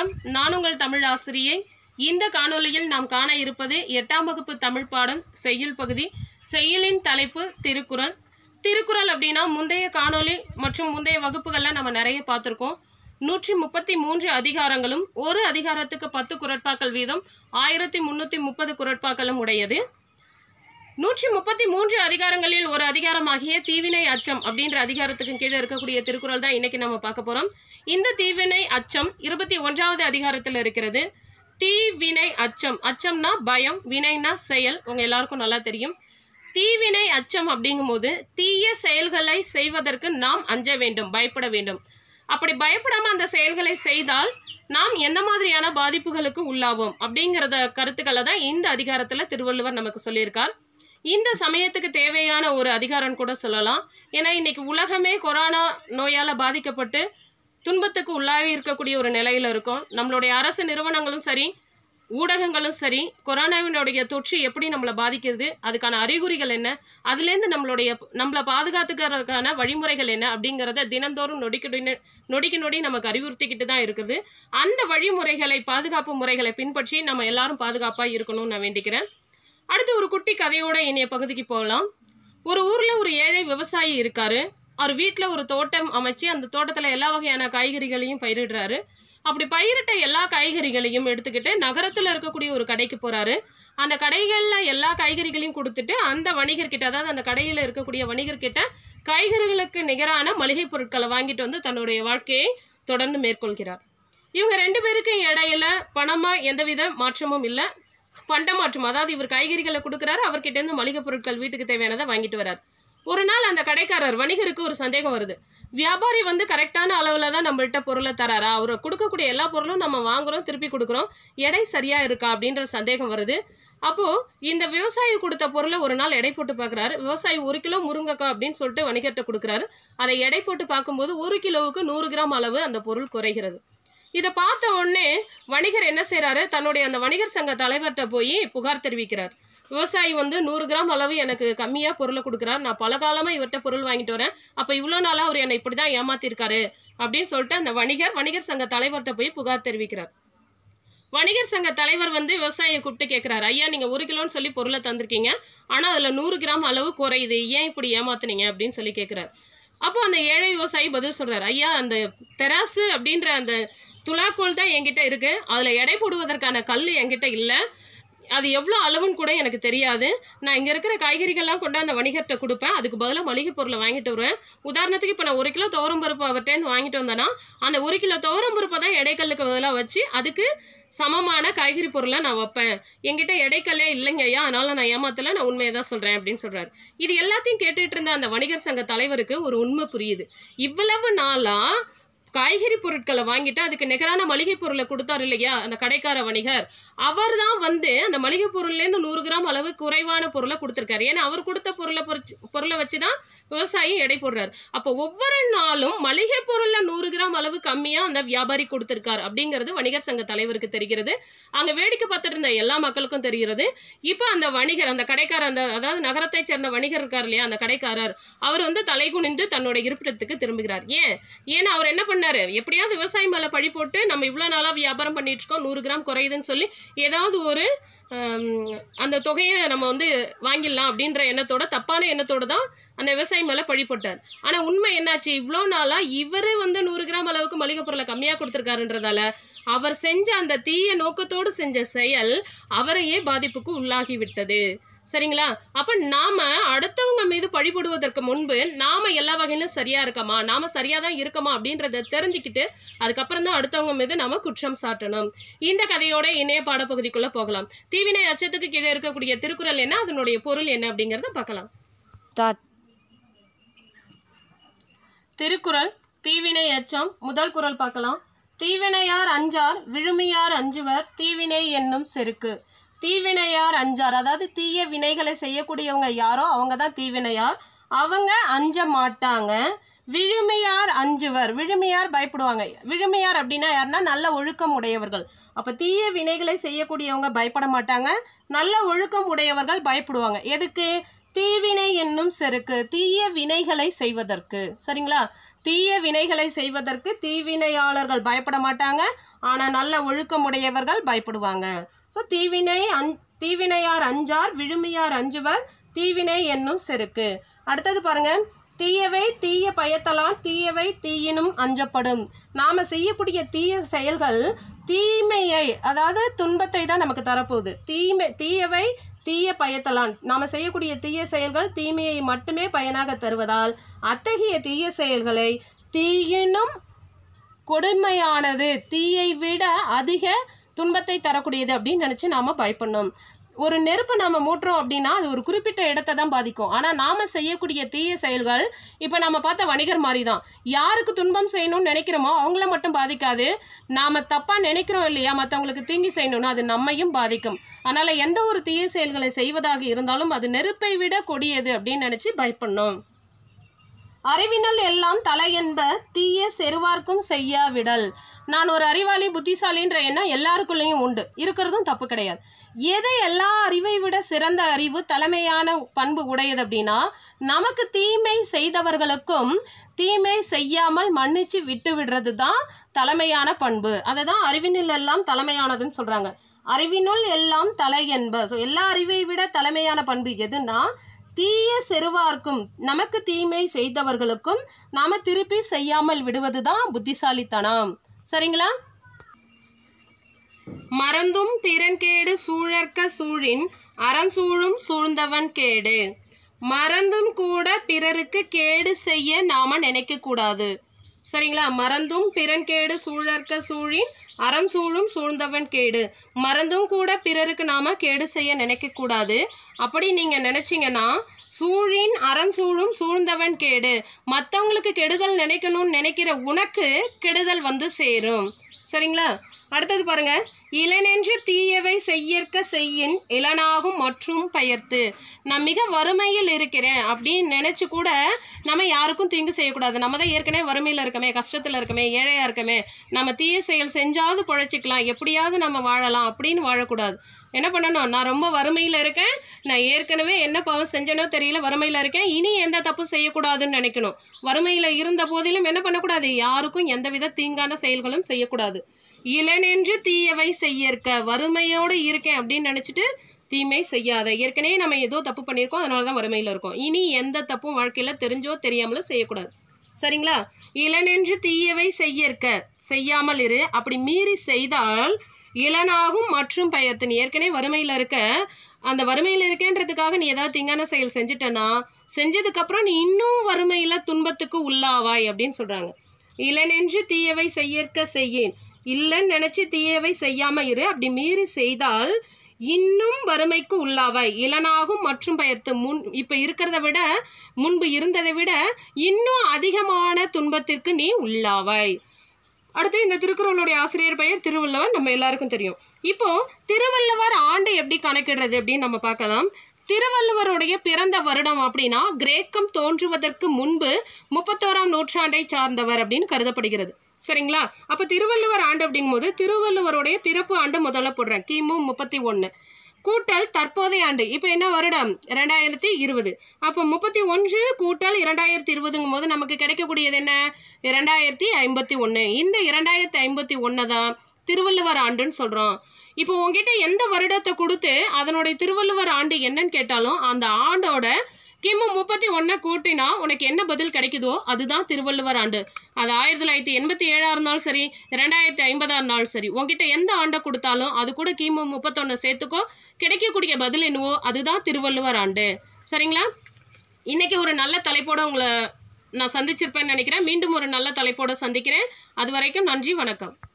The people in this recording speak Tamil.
வணக்கம் நான் உங்கள் தமிழ் ஆசிரியை இந்த காணொளியில் நாம் காண இருப்பது எட்டாம் வகுப்பு தமிழ் பாடம் செய்யுள் பகுதி செய்யுளின் தலைப்பு திருக்குறள் திருக்குறள் அப்படின்னா முந்தைய காணொளி மற்றும் முந்தைய வகுப்புகளில் நம்ம நிறைய பார்த்துருக்கோம் நூற்றி முப்பத்தி மூன்று அதிகாரங்களும் ஒரு அதிகாரத்துக்கு பத்து குரட்பாக்கள் வீதம் ஆயிரத்தி முன்னூற்றி முப்பது குரட்பாக்களும் உடையது நூற்றி முப்பத்தி மூன்று அதிகாரங்களில் ஒரு அதிகாரமாகிய தீவினை அச்சம் அப்படின்ற அதிகாரத்துக்கு கீழே இருக்கக்கூடிய திருக்குறள் தான் இன்னைக்கு நம்ம பார்க்க போறோம் இந்த தீவினை அச்சம் இருபத்தி ஒன்றாவது அதிகாரத்தில் இருக்கிறது தீவினை அச்சம் அச்சம்னா பயம் வினைனா செயல் உங்க எல்லாருக்கும் நல்லா தெரியும் தீவினை அச்சம் அப்படிங்கும்போது தீய செயல்களை செய்வதற்கு நாம் அஞ்ச வேண்டும் பயப்பட வேண்டும் அப்படி பயப்படாம அந்த செயல்களை செய்தால் நாம் எந்த மாதிரியான பாதிப்புகளுக்கு உள்ளாவோம் அப்படிங்கிறத கருத்துக்களை தான் இந்த அதிகாரத்துல திருவள்ளுவர் நமக்கு சொல்லியிருக்கார் இந்த சமயத்துக்கு தேவையான ஒரு அதிகாரம் கூட சொல்லலாம் ஏன்னா இன்னைக்கு உலகமே கொரோனா நோயால பாதிக்கப்பட்டு துன்பத்துக்கு உள்ளாகி இருக்கக்கூடிய ஒரு நிலையில இருக்கும் நம்மளுடைய அரசு நிறுவனங்களும் சரி ஊடகங்களும் சரி கொரோனாவினுடைய தொற்று எப்படி நம்மளை பாதிக்கிறது அதுக்கான அறிகுறிகள் என்ன அதுலேருந்து நம்மளுடைய நம்மளை பாதுகாத்துக்கிறதுக்கான வழிமுறைகள் என்ன அப்படிங்கிறத தினந்தோறும் நொடிக்கு நொடி நொடிக்கு நொடி நமக்கு அறிவுறுத்திக்கிட்டு தான் இருக்குது அந்த வழிமுறைகளை பாதுகாப்பு முறைகளை பின்பற்றி நம்ம எல்லாரும் பாதுகாப்பாக இருக்கணும்னு நான் வேண்டிக்கிறேன் அடுத்து ஒரு குட்டி கதையோட இனிய பகுதிக்கு போகலாம் ஒரு ஊர்ல ஒரு ஏழை விவசாயி இருக்காரு அவர் வீட்டில் ஒரு தோட்டம் அமைச்சு அந்த தோட்டத்தில் எல்லா வகையான காய்கறிகளையும் பயிரிடுறாரு அப்படி பயிரிட்ட எல்லா காய்கறிகளையும் எடுத்துக்கிட்டு நகரத்தில் இருக்கக்கூடிய ஒரு கடைக்கு போறாரு அந்த கடைகளில் எல்லா காய்கறிகளையும் கொடுத்துட்டு அந்த வணிகர்கிட்ட அதாவது அந்த கடையில் இருக்கக்கூடிய வணிகர்கிட்ட காய்கறிகளுக்கு நிகரான மளிகை பொருட்களை வாங்கிட்டு வந்து தன்னுடைய வாழ்க்கையை தொடர்ந்து மேற்கொள்கிறார் இவங்க ரெண்டு பேருக்கும் இடையில பணமா எந்தவித மாற்றமும் இல்லை பண்ட மாற்றம் அதாவது இவர் காய்கறிகளை கொடுக்குறாரு அவர்கிட்ட இருந்து மளிகை பொருட்கள் வீட்டுக்கு தேவையானதை வாங்கிட்டு வரார் ஒரு நாள் அந்த கடைக்காரர் வணிகருக்கு ஒரு சந்தேகம் வருது வியாபாரி வந்து கரெக்டான அளவுல தான் நம்மள்ட்ட பொருளை தராரா அவர் கொடுக்கக்கூடிய எல்லா பொருளும் நம்ம வாங்குறோம் திருப்பி கொடுக்குறோம் எடை சரியா இருக்கா அப்படின்ற சந்தேகம் வருது அப்போ இந்த விவசாயி கொடுத்த பொருளை ஒரு நாள் எடை போட்டு பார்க்குறாரு விவசாயி ஒரு கிலோ முருங்கைக்காய் அப்படின்னு சொல்லிட்டு வணிகர்கிட்ட கொடுக்குறாரு அதை எடை போட்டு பார்க்கும்போது ஒரு கிலோவுக்கு நூறு கிராம் அளவு அந்த பொருள் குறைகிறது இதை பார்த்த உடனே வணிகர் என்ன செய்றாரு தன்னுடைய அந்த வணிகர் சங்க தலைவர்கிட்ட போய் புகார் தெரிவிக்கிறார் விவசாயி வந்து நூறு கிராம் அளவு எனக்கு கம்மியா பொருளை கொடுக்குறார் நான் பல காலமா இவர்கிட்ட பொருள் வாங்கிட்டு வரேன் அப்ப இவ்வளோ நாளா அவர் என்னை இப்படிதான் ஏமாத்திருக்காரு அப்படின்னு சொல்லிட்டு அந்த வணிகர் வணிகர் சங்க தலைவர்கிட்ட போய் புகார் தெரிவிக்கிறார் வணிகர் சங்க தலைவர் வந்து விவசாயியை கூப்பிட்டு கேட்கிறாரு ஐயா நீங்க ஒரு கிலோன்னு சொல்லி பொருளை தந்திருக்கீங்க ஆனா அதுல நூறு கிராம் அளவு குறையுது ஏன் இப்படி ஏமாத்துனீங்க அப்படின்னு சொல்லி கேட்கிறார் அப்போ அந்த ஏழை விவசாயி பதில் சொல்றாரு ஐயா அந்த தெராசு அப்படின்ற அந்த துலாக்கோல் தான் என்கிட்ட இருக்கு அதுல எடை போடுவதற்கான கல் என்கிட்ட இல்லை அது எவ்வளோ அளவுன்னு கூட எனக்கு தெரியாது நான் இங்கே இருக்கிற காய்கறிகள்லாம் கொண்டு அந்த வணிகர்கிட்ட கொடுப்பேன் அதுக்கு பதிலாக மளிகை பொருளை வாங்கிட்டு வருவேன் உதாரணத்துக்கு இப்போ நான் ஒரு கிலோ துவரம் பருப்பு அவர்கிட்டேருந்து வாங்கிட்டு வந்தேன்னா அந்த ஒரு கிலோ துவரம் பருப்பை தான் எடைக்கல்லுக்கு பதிலாக வச்சு அதுக்கு சமமான காய்கறி பொருளை நான் வைப்பேன் என்கிட்ட எடைக்கல்லே இல்லைங்க ஐயா அதனால நான் ஏமாத்தல நான் உண்மையை தான் சொல்றேன் அப்படின்னு சொல்றாரு இது எல்லாத்தையும் கேட்டுட்டு இருந்த அந்த வணிகர் சங்க தலைவருக்கு ஒரு உண்மை புரியுது இவ்வளவு நாளா காய்கறி பொருட்களை வாங்கிட்டு அதுக்கு நிகரான மளிகை பொருளை கொடுத்தாரு இல்லையா அந்த கடைக்கார வணிகர் அவர் தான் வந்து அந்த மளிகை பொருள்லேருந்து நூறு கிராம் அளவு குறைவான பொருளை கொடுத்துருக்காரு ஏன்னா அவர் கொடுத்த பொருளை பொறிச்சு பொருளை வச்சு தான் விவசாயி எடை போடுறாரு அப்போ ஒவ்வொரு நாளும் மளிகை பொருள்ல நூறு கிராம் அளவு கம்மியா அந்த வியாபாரி கொடுத்திருக்காரு அப்படிங்கிறது வணிகர் சங்க தலைவருக்கு தெரிகிறது அங்க வேடிக்கை பார்த்துட்டு இருந்த எல்லா மக்களுக்கும் தெரிகிறது இப்போ அந்த வணிகர் அந்த கடைக்காரர் அந்த அதாவது நகரத்தை சேர்ந்த வணிகர் இருக்கார் இல்லையா அந்த கடைக்காரர் அவர் வந்து தலை குனிந்து தன்னோட இருப்பிடத்துக்கு திரும்புகிறார் ஏன் ஏன்னா அவர் என்ன பண்ணாரு எப்படியாவது விவசாயி மேல பழி போட்டு நம்ம இவ்வளவு நாளா வியாபாரம் பண்ணிட்டு இருக்கோம் நூறு கிராம் குறையுதுன்னு சொல்லி ஏதாவது ஒரு ஹம், அந்த தொகையை நம்ம வந்து வாங்கிடலாம் அப்படின்ற எண்ணத்தோட தப்பான எண்ணத்தோட தான் அந்த விவசாயி மேல பழி போட்டார் ஆனா உண்மை என்னாச்சு இவ்வளோ நாளா இவரு வந்து நூறு கிராம் அளவுக்கு மளிகை பொருளை கம்மியா கொடுத்துருக்காருன்றதால அவர் செஞ்ச அந்த தீய நோக்கத்தோடு செஞ்ச செயல் அவரையே பாதிப்புக்கு உள்ளாகி விட்டது சரிங்களா அப்ப நாம அடுத்தவங்க மீது பழிபடுவதற்கு முன்பு நாம எல்லா வகையிலும் சரியா இருக்கமா நாம சரியா தான் இருக்கமா அப்படின்றத தெரிஞ்சுக்கிட்டு அதுக்கப்புறம் தான் அடுத்தவங்க மீது நாம குற்றம் சாட்டணும் இந்த கதையோட இணைய பாடப்பகுதிக்குள்ள போகலாம் தீவினை அச்சத்துக்கு கீழே இருக்கக்கூடிய திருக்குறள் என்ன அதனுடைய பொருள் என்ன அப்படிங்கறத பார்க்கலாம் ஸ்டார்ட் திருக்குறள் தீவினை அச்சம் முதல் குறள் பார்க்கலாம் தீவினையார் அஞ்சார் விழுமியார் அஞ்சுவர் தீவினை என்னும் செருக்கு தீவினையார் அஞ்சார் அதாவது தீய வினைகளை செய்யக்கூடியவங்க யாரோ அவங்க தான் தீவினையார் அவங்க அஞ்ச மாட்டாங்க விழுமியார் அஞ்சுவர் விழுமியார் பயப்படுவாங்க விழுமியார் அப்படின்னா யாருன்னா நல்ல ஒழுக்கம் உடையவர்கள் அப்ப தீய வினைகளை செய்யக்கூடியவங்க பயப்பட மாட்டாங்க நல்ல ஒழுக்கம் உடையவர்கள் பயப்படுவாங்க எதுக்கு தீவினை என்னும் செருக்கு தீய வினைகளை செய்வதற்கு சரிங்களா தீய வினைகளை செய்வதற்கு தீவினையாளர்கள் பயப்பட மாட்டாங்க ஆனா நல்ல ஒழுக்கமுடையவர்கள் பயப்படுவாங்க ஸோ தீவினை அஞ் தீவினையார் அஞ்சார் விழுமியார் அஞ்சுவர் தீவினை என்னும் செருக்கு அடுத்தது பாருங்க தீயவை தீய பயத்தலான் தீயவை தீயினும் அஞ்சப்படும் நாம செய்யக்கூடிய தீய செயல்கள் தீமையை அதாவது துன்பத்தை தான் நமக்கு தரப்போகுது தீமை தீயவை தீய பயத்தலான் நாம செய்யக்கூடிய தீய செயல்கள் தீமையை மட்டுமே பயனாக தருவதால் அத்தகைய தீய செயல்களை தீயினும் கொடுமையானது தீயை விட அதிக துன்பத்தை தரக்கூடியது அப்படின்னு நினைச்சு நாம பயப்படணும் ஒரு நெருப்பு நாம மூட்டுறோம் அப்படின்னா அது ஒரு குறிப்பிட்ட இடத்தை தான் பாதிக்கும் ஆனா நாம செய்யக்கூடிய தீய செயல்கள் இப்ப நாம பார்த்த வணிகர் மாதிரி தான் யாருக்கு துன்பம் செய்யணும்னு நினைக்கிறோமோ அவங்கள மட்டும் பாதிக்காது நாம தப்பா நினைக்கிறோம் இல்லையா மற்றவங்களுக்கு தீங்கி செய்யணும்னா அது நம்மையும் பாதிக்கும் அதனால எந்த ஒரு தீய செயல்களை செய்வதாக இருந்தாலும் அது நெருப்பை விட கொடியது அப்படின்னு நினைச்சு பயப்படணும் அறிவினல் எல்லாம் தலை என்ப தீய செருவார்க்கும் செய்யாவிடல் நான் ஒரு அறிவாளி புத்திசாலின்ற எண்ணம் எல்லாருக்குள்ளேயும் உண்டு இருக்கிறதும் தப்பு கிடையாது எது எல்லா அறிவை விட சிறந்த அறிவு தலைமையான பண்பு உடையது அப்படின்னா நமக்கு தீமை செய்தவர்களுக்கும் தீமை செய்யாமல் மன்னிச்சு விட்டு விடுறது தான் தலைமையான பண்பு அதை தான் அறிவினில் எல்லாம் தலைமையானதுன்னு சொல்றாங்க அறிவினுள் எல்லாம் தலை என்ப ஸோ எல்லா அறிவை விட தலைமையான பண்பு எதுன்னா தீய செருவார்க்கும் நமக்கு தீமை செய்தவர்களுக்கும் நாம திருப்பி செய்யாமல் விடுவதுதான் புத்திசாலித்தனம் சரிங்களா மறந்தும் பிறன்கேடு சூழற்க சூழின் அறம் சூழும் சூழ்ந்தவன் கேடு மறந்தும் கூட பிறருக்கு கேடு செய்ய நாம நினைக்க கூடாது சரிங்களா மறந்தும் பிறன்கேடு சூழற்க சூழின் அறம் சூழும் சூழ்ந்தவன் கேடு மறந்தும் கூட பிறருக்கு நாம கேடு செய்ய நினைக்க கூடாது அப்படி நீங்க நினைச்சீங்கன்னா சூழின் அறம் சூழும் சூழ்ந்தவன் கேடு மற்றவங்களுக்கு கெடுதல் நினைக்கணும்னு நினைக்கிற உனக்கு கெடுதல் வந்து சேரும் சரிங்களா அடுத்தது பாருங்க இளனென்று தீயவை செய்யற்க செய்யின் இளனாகும் மற்றும் பெயர்த்து நான் மிக வறுமையில் இருக்கிறேன் அப்படின்னு நினைச்சு கூட நம்ம யாருக்கும் தீங்கு செய்யக்கூடாது நம்ம தான் ஏற்கனவே வறுமையில் இருக்கமே கஷ்டத்தில் இருக்கமே ஏழையா இருக்கமே நம்ம தீய செயல் செஞ்சாவது பொழைச்சிக்கலாம் எப்படியாவது நம்ம வாழலாம் அப்படின்னு வாழக்கூடாது என்ன பண்ணணும் நான் ரொம்ப வறுமையில் இருக்கேன் நான் ஏற்கனவே என்ன பாவம் செஞ்சனோ தெரியல வறுமையில் இருக்கேன் இனி எந்த தப்பு செய்யக்கூடாதுன்னு நினைக்கணும் வறுமையில் இருந்த போதிலும் என்ன பண்ணக்கூடாது யாருக்கும் எந்தவித தீங்கான செயல்களும் செய்யக்கூடாது இளனென்று தீயவை செய்யற்க வறுமையோடு இருக்கேன் அப்படின்னு நினச்சிட்டு தீமை செய்யாத ஏற்கனவே நம்ம ஏதோ தப்பு பண்ணியிருக்கோம் அதனால தான் வறுமையில் இருக்கோம் இனி எந்த தப்பும் வாழ்க்கையில் தெரிஞ்சோ தெரியாமலோ செய்யக்கூடாது சரிங்களா இளனென்று தீயவை செய்யற்க செய்யாமல் இரு அப்படி மீறி செய்தால் இளனாகும் மற்றும் பயத்து நீ ஏற்கனவே வறுமையில் இருக்க அந்த வறுமையில் இருக்கேன்றதுக்காக நீ ஏதாவது தீங்கான செயல் செஞ்சுட்டனா செஞ்சதுக்கு அப்புறம் நீ இன்னும் வறுமையில துன்பத்துக்கு உள்ளாவாய் அப்படின்னு சொல்றாங்க இளனென்று தீயவை செய்யற்க செய்யேன் இல்லைன்னு நினைச்சு தீயவை செய்யாம இரு அப்படி மீறி செய்தால் இன்னும் வறுமைக்கு உள்ளாவாய் இளனாகும் மற்றும் பெயர்த்து முன் இப்ப இருக்கிறத விட முன்பு இருந்ததை விட இன்னும் அதிகமான துன்பத்திற்கு நீ உள்ளாவாய் அடுத்து இந்த திருக்குறளுடைய ஆசிரியர் பெயர் திருவள்ளுவர் நம்ம எல்லாருக்கும் தெரியும் இப்போ திருவள்ளுவர் ஆண்டு எப்படி கணக்கிடுறது அப்படின்னு நம்ம பார்க்கலாம் திருவள்ளுவருடைய பிறந்த வருடம் அப்படின்னா கிரேக்கம் தோன்றுவதற்கு முன்பு முப்பத்தோராம் நூற்றாண்டை சார்ந்தவர் அப்படின்னு கருதப்படுகிறது சரிங்களா அப்ப திருவள்ளுவர் ஆண்டு அப்படிங்கும்போது திருவள்ளுவருடைய பிறப்பு ஆண்டு முதல்ல போடுறேன் கிமு முப்பத்தி ஒன்று கூட்டல் தற்போதைய ஆண்டு இப்போ என்ன வருடம் ரெண்டாயிரத்தி இருபது அப்போ முப்பத்தி ஒன்று கூட்டல் இரண்டாயிரத்தி இருபதுங்கும் போது நமக்கு கிடைக்கக்கூடியது என்ன இரண்டாயிரத்தி ஐம்பத்தி ஒன்று இந்த இரண்டாயிரத்தி ஐம்பத்தி ஒன்று தான் திருவள்ளுவர் ஆண்டுன்னு சொல்கிறோம் இப்போ உங்ககிட்ட எந்த வருடத்தை கொடுத்து அதனுடைய திருவள்ளுவர் ஆண்டு என்னன்னு கேட்டாலும் அந்த ஆண்டோட கிமு முப்பத்தி ஒன்றை கூட்டினா உனக்கு என்ன பதில் கிடைக்குதோ அதுதான் திருவள்ளுவர் ஆண்டு அது ஆயிரத்தி தொள்ளாயிரத்தி எண்பத்தி ஏழா இருந்தாலும் சரி ரெண்டாயிரத்தி ஐம்பதா இருந்தாலும் சரி உங்ககிட்ட எந்த ஆண்டை கொடுத்தாலும் அது கூட கிமு முப்பத்தொன்னு சேர்த்துக்கோ கிடைக்கக்கூடிய பதில் என்னவோ அதுதான் திருவள்ளுவர் ஆண்டு சரிங்களா இன்னைக்கு ஒரு நல்ல தலைப்போட உங்களை நான் சந்திச்சிருப்பேன்னு நினைக்கிறேன் மீண்டும் ஒரு நல்ல தலைப்போட சந்திக்கிறேன் அது வரைக்கும் நன்றி வணக்கம்